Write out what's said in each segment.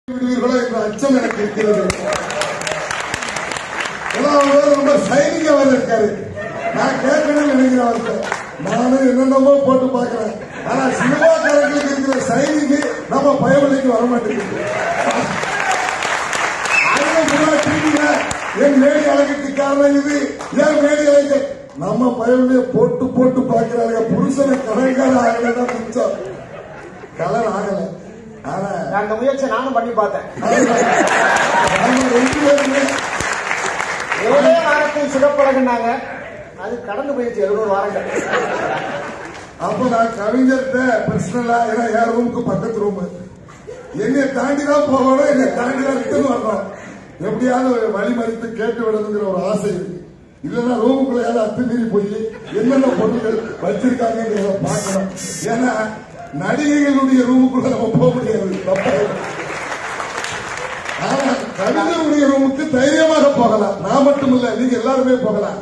விடுவீர்களோ என்ற அச்சம் எனக்கு இருக்கிறது ஏன்னா அவர் ரொம்ப சைனிங்க அவர் இருக்காரு நான் கேட்கணும்னு நினைக்கிறேன் அவர்கிட்ட நானும் என்னென்னமோ போட்டு பார்க்கிறேன் ஆனா சினிமாக்காரங்களுக்கு இருக்கிற சைனிங்க நம்ம பயவலைக்கு வர மாட்டேங்குது அதுவும் முன்னாடி டிவில என் மேடி அழகுக்கு காரணம் இது ஏன் மேடி அழகு நம்ம பயவலைய போட்டு போட்டு பார்க்கிறாங்க புருஷனை கலைஞர் ஆகலாம் மிச்சம் கலர் ஆகல ஆனா அந்த முயற்சி நானும் பண்ணி பார்த்தேன் நம்ம ரெண்டு பேருமே ஒரே வாரத்தில் சிகப்பழகுனாங்க அது கடந்து போயிடுச்சு எழுநூறு வாரங்கள் அப்ப நான் கவிஞர்கிட்ட பர்சனலா ஏன்னா என் ரூமுக்கு பக்கத்து ரூம் என்னை தாண்டி தான் போகணும் என்னை தாண்டி தான் ரிட்டர்ன் வரணும் எப்படியாவது ஒரு வழி மறித்து கேட்டு விடணுங்கிற ஒரு ஆசை இருக்கு இல்லைன்னா ரூமுக்குள்ள யாரும் அத்துமீறி போய் என்னென்ன பொருட்கள் வச்சிருக்காங்கிறத பார்க்கணும் ஏன்னா நடிகைகளுடைய ரூமுக்குள்ள நம்ம போக முடியாது தப்பு ஆனா கவிஞருடைய ரூமுக்கு தைரியமாக போகலாம் நான் மட்டும் இல்ல நீங்க எல்லாருமே போகலாம்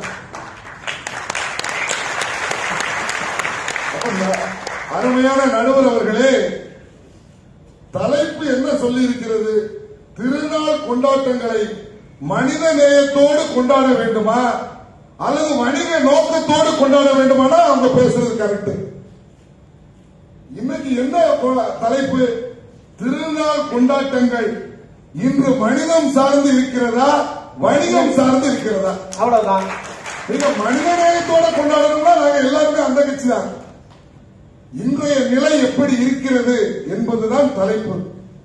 அப்ப ந- அருமையான நடுவர் அவர்களே தலைப்பு என்ன சொல்லி இருக்கிறது திருநாள் கொண்டாட்டங்களை மனித நேயத்தோடு கொண்டாட வேண்டுமா அல்லது வணிக நோக்கத்தோடு கொண்டாட வேண்டுமானா அவங்க பேசுறது கரெக்ட் இன்னைக்கு என்ன கொ- தலைப்பு திருநாள் கொண்டாட்டங்கள் இன்று மனிதம் சார்ந்து இருக்கிறதா வணிகம் சார்ந்து இருக்கிறதா அவ்வளவுதான் நீங்க மனித நேயத்தோட கொண்டாடணும்னா நாங்க எல்லாருமே அந்த கட்சி தான் இன்றைய நிலை எப்படி இருக்கிறது என்பதுதான் தலைப்பு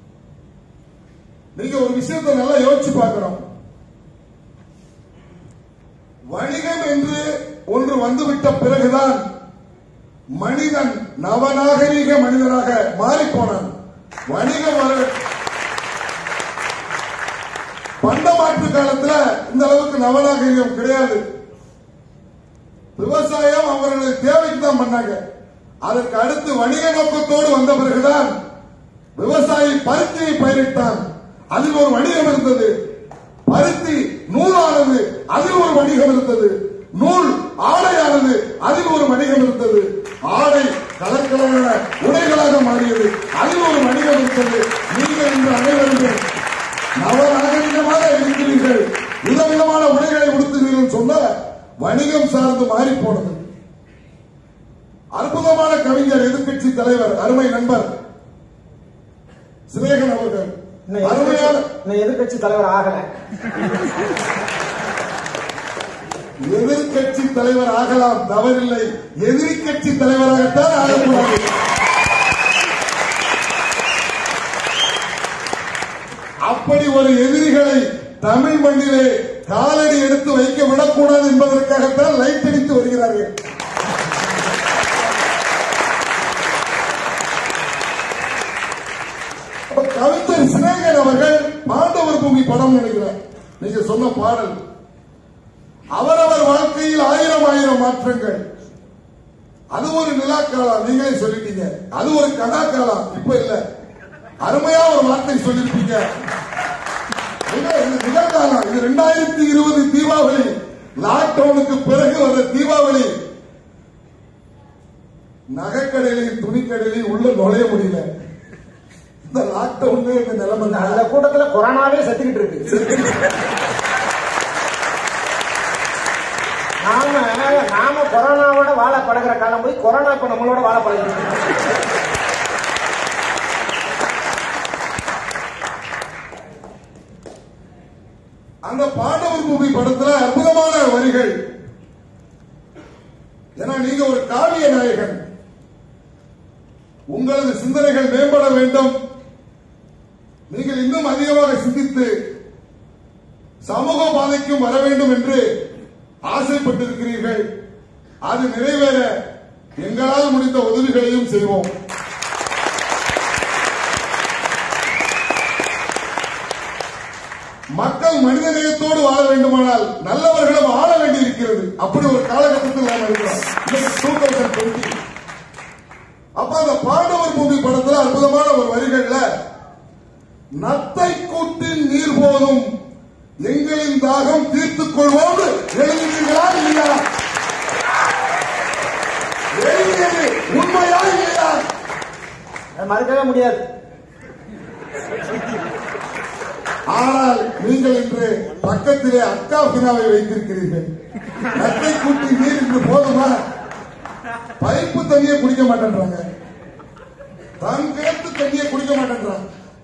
நீங்க ஒரு விஷயத்தை நல்லா யோசிச்சு பார்க்கணும் வணிகம் என்று ஒன்று வந்துவிட்ட பிறகுதான் மனிதன் நவநாகரீக மனிதனாக மாறிப் போனான் வணிகம் வர பண்டமாற்று காலத்துல இந்த அளவுக்கு நவநாகரிகம் கிடையாது விவசாயம் அவர்களுடைய தேவைக்கு தான் பண்ணாங்க அதற்கு அடுத்து வணிக நோக்கத்தோடு வந்த பிறகுதான் விவசாயி பருத்தியை பயிரிட்டான் அதில் ஒரு வணிகம் இருந்தது பருத்தி நூலானது அதில் ஒரு வணிகம் இருந்தது நூல் ஆடையானது அதில் ஒரு வணிகம் இருந்தது ஆடை கலர்கலரான உடைகளாக மாறியது அதில் ஒரு வணிகம் இருந்தது நீங்கள் இன்று அனைவருமே நவநாகரிகமாக இருக்கிறீர்கள் விதவிதமான உடைகளை உடுத்துகிறீர்கள் சொன்ன வணிகம் சார்ந்து மாறி போனது அற்புதமான கவிஞர் எதிர்க்கட்சி தலைவர் அருமை நண்பர் சிநேகன் அவர்கள் இன்னும் அருமையான எதிர்க்கட்சி- இன்னும் எதிர்க்கட்சி தலைவர் ஆகல எதிர்க்கட்சி தலைவர் ஆகலாம் தவறில்லை எதிர்க்கட்சி தலைவராகத்தான் ஆகக்கூடாது அப்படி ஒரு எதிரிகளை தமிழ் மண்ணிலே காலடி எடுத்து வைக்க விடக்கூடாது என்பதற்காகத்தான் லைட் அடித்து வருகிறார்கள் அப்ப கவிஞர் சிநேகன் அவர்கள் பாண்டவர் பூமி படம் நினைக்கிறேன் நீங்க சொன்ன பாடல் அவரவர் வாழ்க்கையில் ஆயிரம் ஆயிரம் மாற்றங்கள் அது ஒரு நிலா காலம் நீங்களே சொல்லிட்டீங்க அது ஒரு கதா காலம் இப்ப இல்ல அருமையா ஒரு வார்த்தை சொல்லிருப்பீங்க இல்ல, இது நிகழ்காலம் இது ரெண்டாயிரத்தி இருபது தீபாவளி லாக்டவுனுக்கு பிறகு வந்த தீபாவளி நகைக்கடையிலையும் துணிக்கடையிலையும் உள்ள நுழைய முடியல இந்த லாக்டவுன்ல இந்த நிலைமை அந்த தான். கூட்டத்துல கொரோனாவே செத்துக்கிட்டு இருக்கு நாம நாம கொரோனாவோட வாழ பழகுற காலம் போய் கொரோனா இப்ப நம்மளோட வாழ பழகிட்டு இருக்கு. அந்த பாண்டவர் பூமி படத்துல அற்புதமான வரிகள் ஏன்னா நீங்க ஒரு காவிய நாயகன் உங்களது சிந்தனைகள் மேம்பட வேண்டும் நீங்கள் இன்னும் அதிகமாக சிந்தித்து சமூக பாதைக்கும் வர வேண்டும் என்று ஆசைப்பட்டிருக்கிறீர்கள் அது நிறைவேற எங்களால் முடிந்த உதவிகளையும் செய்வோம் மக்கள் மனித நேயத்தோடு வாழ வேண்டுமானால் நல்லவர்களும் ஆள வேண்டி இருக்கிறது அப்படி ஒரு காலகட்டத்தில் நாம் இருக்கிறோம் டூ தௌசண்ட் டுவெண்ட்டி அப்ப அந்த பாண்டவர் பூமி படத்துல அற்புதமான ஒரு வரிகள்ல நத்தை கூட்டின் நீர் போதும் எங்களின் தாகம் தீர்த்துக் கொள்வோம் எழுதுவீர்களா இல்லையா எழுதியது உண்மையா இல்லையா அதை மறுக்கவே முடியாது ஆனால் நீங்கள் இன்று பக்கத்திலே அக்கா பினாவை வைத்திருக்கிறீர்கள் நத்தை கூட்டி நீர் இன்று போதுமா பைப்பு தண்ணியை குடிக்க மாட்டேன்றாங்க தன் கேட்டு தண்ணியை குடிக்க மாட்டேன்றாங்க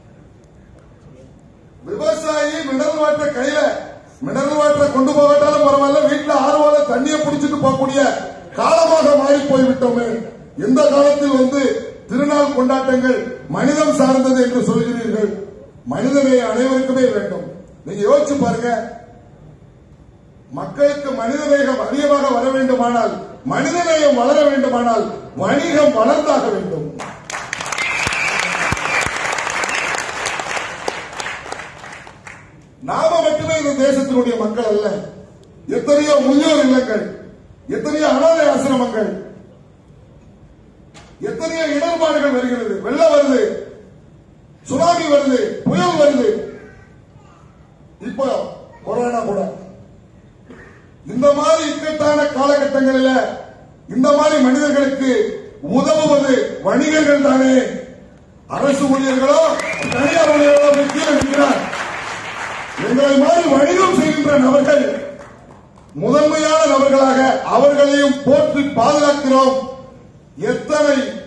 விவசாயி மினரல் வாட்டர் கையில மினரல் வாட்டரை கொண்டு போகட்டாலும் பரவாயில்ல வீட்டுல ஆர்வால தண்ணியை பிடிச்சிட்டு போகக்கூடிய காலமாக மாறி போய்விட்டோமே எந்த காலத்தில் வந்து திருநாள் கொண்டாட்டங்கள் மனிதம் சார்ந்தது என்று சொல்கிறீர்கள் மனிதனை அனைவருக்குமே வேண்டும் நீங்க யோசிச்சு பாருங்க மக்களுக்கு மனிதநேயம் அதிகமாக வர வேண்டுமானால் மனிதநேயம் வளர வேண்டுமானால் வணிகம் வளர்ந்தாக வேண்டும் நாம மட்டுமே இந்த தேசத்தினுடைய மக்கள் அல்ல எத்தனையோ முதியோர் இல்லங்கள் எத்தனையோ அனாதை ஆசிரமங்கள் எத்தனையோ இடர்பாடுகள் வருகிறது வெள்ளம் வருது சுனாமி வருது புயல் வருது இப்போ கொரோனா கூட இந்த மாதிரி இக்கட்டான காலகட்டங்களில் இந்த மாதிரி மனிதர்களுக்கு உதவுவது வணிகர்கள் தானே அரசு ஊழியர்களோ தனியார் ஊழியர்களோ போய் கீழே நிற்கிறார் எங்களை மாதிரி வணிகம் செய்கின்ற நபர்கள் முதன்மையான நபர்களாக அவர்களையும் போற்றி பாதுகாக்கிறோம் எத்தனை